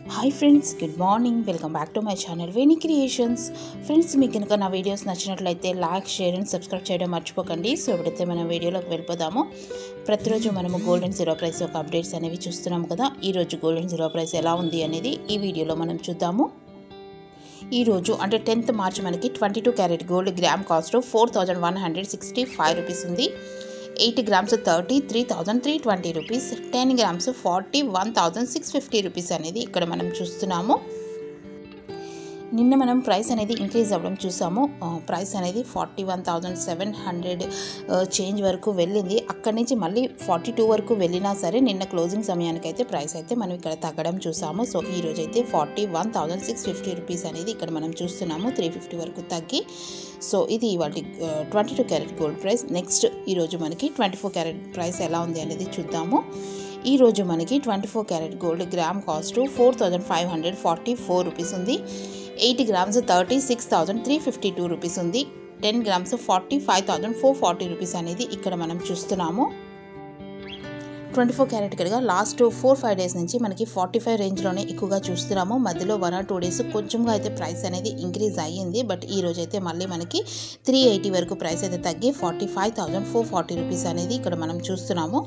hi friends good morning welcome back to my channel Veni creations friends మీకు కనుక నా videos నచ్చినట్లయితే లైక్ షేర్ అండ్ సబ్స్క్రైబ్ చేయడం మర్చిపోకండి సో ఇప్పుడైతే మనం వీడియోలోకి వెళ్ళిపోదాము ప్రతిరోజు మనము గోల్డ్ అండ్ జీరో ప్రైస్ యొక్క అప్డేట్స్ అనేవి చూస్తున్నాము కదా ఈరోజు గోల్డ్ అండ్ జీరో ప్రైస్ ఎలా ఉంది అనేది ఈ వీడియోలో మనం చూద్దాము ఈరోజు అంటే టెన్త్ మార్చ్ మనకి twenty two carat gold gram cost four thousand one hundred sixty five rupees ఉంది eight grams thirty three thousand three twenty rupees ten grams forty one thousand six fifty rupees అనేది ఇక్కడ మనం చూస్తున్నాము నిన్న మనం price అనేది increase అవ్వడం చూసాము ప్రైస్ అనేది forty one thousand seven hundred change వరకు వెళ్ళింది అక్కడి నుంచి మళ్ళీ ఫార్టీ టూ వరకు వెళ్ళినా సరే నిన్న క్లోజింగ్ సమయానికి అయితే ప్రైస్ అయితే మనం ఇక్కడ తగ్గడం చూసాము సో ఈ రోజు అయితే forty one thousand six fifty rupees అనేది ఇక్కడ మనం చూస్తున్నాము త్రీ ఫిఫ్టీ వరకు తగ్గి సో ఇది వాటి twenty two carat gold price next ఈరోజు మనకి ట్వంటీ ఫోర్ క్యారెట్ ప్రైస్ ఎలా ఉంది అనేది చూద్దాము ఈరోజు మనకి twenty four carat gold gram cost four thousand five hundred forty four rupees ఉంది eight grams thirty six thousand three fifty two rupees ఉంది ten grams forty five thousand four forty rupees అనేది ఇక్కడ మనం చూస్తున్నాము ట్వంటీ ఫోర్ క్యారెట్ కడగా last four five days నుంచి మనకి forty five రేంజ్లోనే ఎక్కువగా చూస్తున్నాము మధ్యలో వన్ ఆర్ టూ డేస్ కొంచెంగా అయితే ప్రైస్ అనేది ఇంక్రీజ్ అయ్యింది బట్ ఈ రోజు అయితే మళ్ళీ మనకి త్రీ ఎయిటీ వరకు ప్రైస్ అయితే తగ్గి forty five thousand four forty rupees అనేది ఇక్కడ మనం చూస్తున్నాము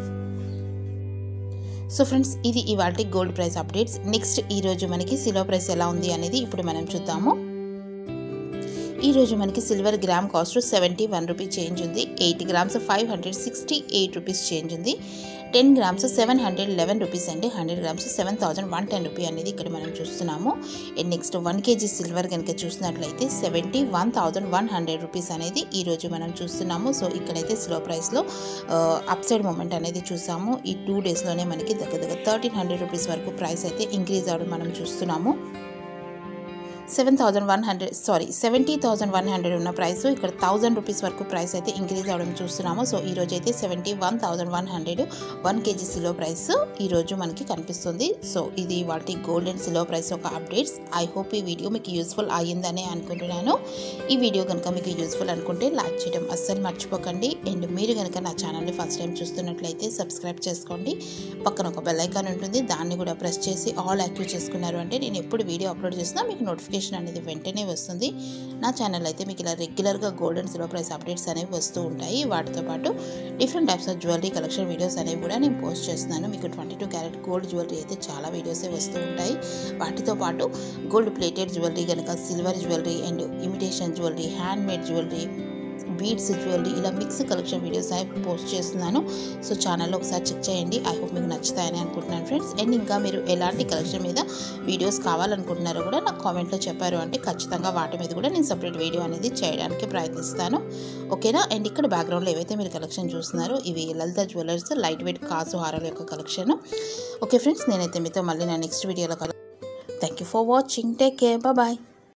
సో ఫ్రెండ్స్ ఇది ఇవాళ గోల్డ్ ప్రైస్ అప్డేట్స్ నెక్స్ట్ ఈరోజు మనకి సిల్వర్ ప్రైస్ ఎలా ఉంది అనేది ఇప్పుడు మనం చూద్దాము ఈరోజు మనకి silver gram cost seventy one rupee change ఉంది eight grams five hundred sixty eight rupees change ఉంది ten grams seven hundred eleven rupees అండి hundred grams seven thousand one ten rupee అనేది ఇక్కడ మనం చూస్తున్నాము and next one kg silver కనుక చూసినట్లయితే seventy one thousand one hundred rupees అనేది ఈరోజు మనం చూస్తున్నాము సో ఇక్కడైతే స్లో ప్రైస్లో అప్ సైడ్ మూమెంట్ అనేది చూసాము ఈ టూ డేస్లోనే మనకి దగ్గర దగ్గర థర్టీన్ హండ్రెడ్ రూపీస్ వరకు ప్రైస్ అయితే ఇంక్రీజ్ అవ్వడం మనం చూస్తున్నాము seven thousand one hundred sorry seventy thousand one hundred ఉన్న ప్రైస్ ఇక్కడ థౌజండ్ రూపీస్ వరకు ప్రైస్ అయితే ఇంక్రీజ్ అవ్వడం చూస్తున్నాము సో ఈ రోజు అయితే seventy one thousand one hundred one kg సిలో ప్రైస్ ఈరోజు మనకి కనిపిస్తుంది సో ఇది వాటి గోల్డ్ అండ్ సిలో ప్రైస్ ఒక అప్డేట్స్ ఐ హోప్ ఈ వీడియో మీకు యూస్ఫుల్ అయ్యిందని అనుకుంటున్నాను ఈ వీడియో కనుక మీకు యూస్ఫుల్ అనుకుంటే లైక్ చేయడం అస్సలు మర్చిపోకండి అండ్ మీరు కనుక నా ఛానల్ని ఫస్ట్ టైం చూస్తున్నట్లయితే సబ్స్క్రైబ్ చేసుకోండి పక్కన ఒక బెల్ ఐకాన్ ఉంటుంది దాన్ని కూడా ప్రెస్ చేసి ఆల్ యాక్టివ్ చేసుకున్నారు అంటే నేను ఎప్పుడు వీడియో అప్లోడ్ చేసినా మీకు నోటిఫికేషన్ నోటిఫికేషన్ అనేది వెంటనే వస్తుంది నా ఛానల్ అయితే మీకు ఇలా రెగ్యులర్గా gold and silver price updates అనేవి వస్తూ ఉంటాయి వాటితో పాటు different types of jewellery collection videos అనేవి కూడా నేను పోస్ట్ చేస్తున్నాను మీకు twenty two carat gold jewellery అయితే చాలా వీడియోసే వస్తూ ఉంటాయి వాటితో పాటు గోల్డ్ ప్లేటెడ్ జ్యువెలరీ కనుక silver jewellery and imitation jewellery hand made jewellery beads jewellery ఇలా మిక్స్ కలెక్షన్ వీడియోస్ అనేవి పోస్ట్ చేస్తున్నాను సో ఛానల్లో ఒకసారి చెక్ చేయండి ఐ హోప్ మీకు నచ్చుతాయని అనుకుంటున్నాను ఫ్రెండ్స్ అండ్ ఇంకా మీరు ఎలాంటి కలెక్షన్ మీద వీడియోస్ కావాలనుకుంటున్నారో కూడా నాకు కామెంట్లో చెప్పారు అంటే ఖచ్చితంగా వాటి మీద కూడా నేను సపరేట్ వీడియో అనేది చేయడానికి ప్రయత్నిస్తాను ఓకేనా అండ్ ఇక్కడ బ్యాక్గ్రౌండ్లో ఏవైతే మీరు కలెక్షన్ చూస్తున్నారో ఇవి లలిత జ్యువెలర్స్ లైట్ వెయిట్ కాసు హారాల యొక్క కలెక్షన్ ఓకే ఫ్రెండ్స్ నేనైతే మీతో మళ్ళీ నా నెక్స్ట్ వీడియోలో కల thank you for watching take care bye